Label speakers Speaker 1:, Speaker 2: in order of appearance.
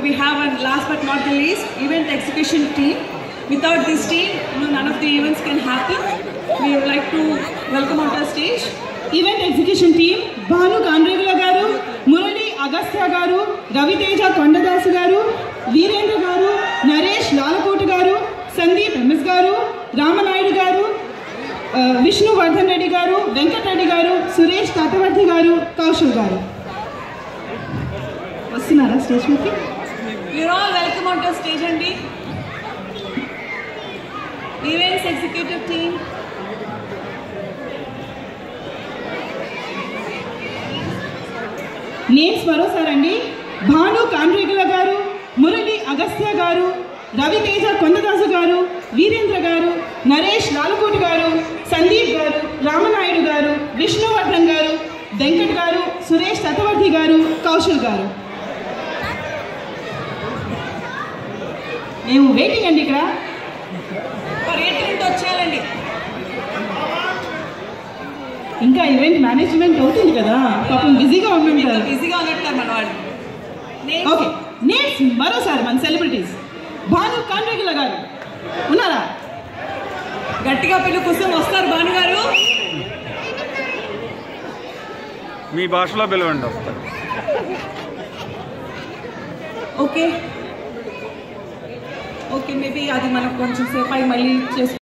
Speaker 1: we have, and last but not the least, event execution team. Without this team, you know, none of the events can happen. We would like to welcome on our stage.
Speaker 2: Event execution team Bhanu Kandregula garu Murali Agastya గారు రవితేజ కొండదాసు గారు వీరేంద్ర గారు నరేష్ లాలకోట గారు Sandeep MS గారు రామనాయుడు గారు ఆ, విష్ణువర్ధన్ రెడ్డి గారు వెంకటరెడ్డి గారు సురేష్ తటవర్తి గారు కౌశల్ గారు వస్తున్నారా స్టేజ్ మీదకి
Speaker 1: You're all welcome on our stage, Andy. Events executive team.
Speaker 2: Names మరోసారండి భాను కాండ్రేగుల గారు మురళి అగస్త్య గారు రవితేజ కొండదాసు గారు వీరేంద్ర గారు నరేష్ లాలకోటి గారు సందీప్ గారు రామనాయుడు గారు విష్ణువర్ధన్ గారు వెంకట్ గారు సురేష్ తటవర్తి గారు కౌశల్ గారు మేము వెయిటింగ్ అండి ఇక్కడ
Speaker 1: మరి ఏంటి వచ్చేయాలండి
Speaker 2: ఇంకా ఈవెంట్ మేనేజ్మెంట్ అవుతుంది కదా పాపం బిజీగా ఉంటుంటారు
Speaker 1: బిజీగా ఉన్నట్టున్నారు మన వాళ్ళు Names?
Speaker 2: ఓకే నేమ్స్ మరోసారి మన సెలబ్రిటీస్ భాను కాండ్రేగుల గారు ఉన్నారా
Speaker 1: గట్టిగా పిల్లి కోసం వస్తారు భాను గారు
Speaker 3: మీ భాషలో పిలవండి వస్తారు
Speaker 1: ఓకే ఓకే మేబీ అది మనకు కొంచెం సేపు అయి మళ్ళీ చేసు